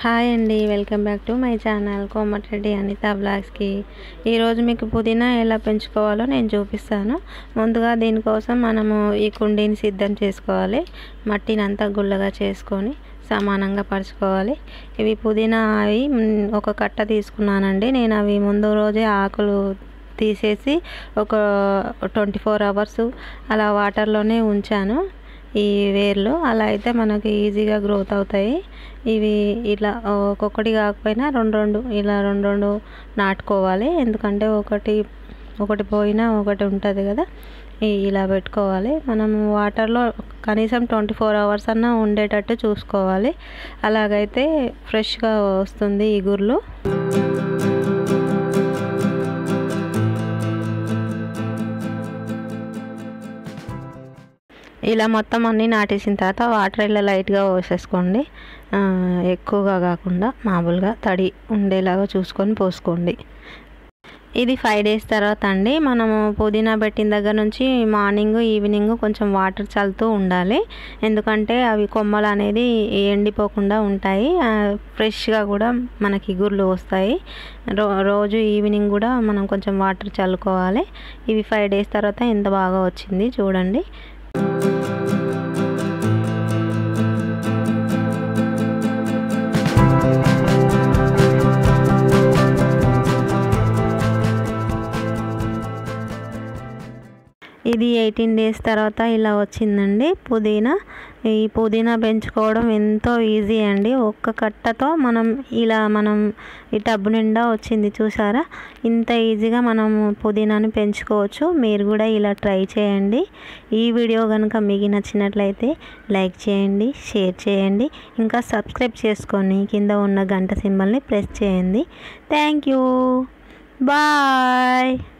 hi అండి welcome back to my channel Komatireddy Anitha బ్లాగ్స్కి ఈరోజు మీకు పుదీనా ఎలా పెంచుకోవాలో నేను చూపిస్తాను ముందుగా దీనికోసం మనము ఈ కుండీని సిద్ధం చేసుకోవాలి మట్టిని అంతా గుల్లగా చేసుకొని సమానంగా పరుచుకోవాలి ఇవి పుదీనా అవి మ్, ఒక కట్ట తీసుకున్నానండి నేను అవి ముందు రోజే ఆకులు తీసేసి ఒక ట్వంటీ ఫోర్ అవర్స్ అలా వాటర్లోనే ఉంచాను ఈ వేర్లు అలా అయితే మనకి ఈజీగా గ్రోత్ అవుతాయి ఇవి ఇలా ఒక్కొక్కటి కాకపోయినా రెండు రెండు ఇలా రెండు రెండు నాటుకోవాలి ఎందుకంటే ఒకటి ఒకటి పోయినా ఒకటి ఉంటుంది కదా ఈ- ఇలా పెట్టుకోవాలి మనం వాటర్లో కనీసం ట్వంటీ ఫోర్ అవర్స్ అన్నా ఉండేటట్టు చూసుకోవాలి అలాగైతే ఫ్రెష్గా వస్తుంది ఈ గుర్లు ఇలా మొత్తం అన్నీ నాటేసిన తర్వాత వాటర్ ఇలా లైట్గా పోసేసుకోండి ఆ, ఎక్కువగా కాకుండా మామూలుగా తడి ఉండేలాగా చూసుకొని పోసుకోండి ఇది ఫైవ్ డేస్ తర్వాత అండి మనము పుదీనా పెట్టిన దగ్గర నుంచి మార్నింగ్ ఈవినింగ్ కొంచెం వాటర్ చల్లుతూ ఉండాలి ఎందుకంటే అవి కొమ్మలు అనేది ఎండిపోకుండా ఉంటాయి ఆ, ఫ్రెష్గా కూడా మనకి గుర్లు వస్తాయి రో రోజు ఈవినింగ్ కూడా మనం కొంచెం వాటర్ చల్లుకోవాలి ఇవి ఫైవ్ డేస్ తర్వాత ఎంత బాగా వచ్చింది చూడండి ఇది ఎయిటీన్ డేస్ తర్వాత ఇలా వచ్చిందండి పుదీనా ఈ పుదీనా పెంచుకోవడం ఎంతో ఈజీ అండి ఒక్క కట్టతో మనం ఇలా మనం ఈ టబ్బు నిండా వచ్చింది చూసారా ఇంత ఈజీగా మనం పుదీనాని పెంచుకోవచ్చు మీరు కూడా ఇలా ట్రై చేయండి ఈ వీడియో కనుక మీకు నచ్చినట్లయితే లైక్ చేయండి షేర్ చేయండి ఇంకా సబ్స్క్రైబ్ చేసుకొని కింద ఉన్న గంట సింబల్ని ప్రెస్ చేయండి థ్యాంక్ యూ బాయ్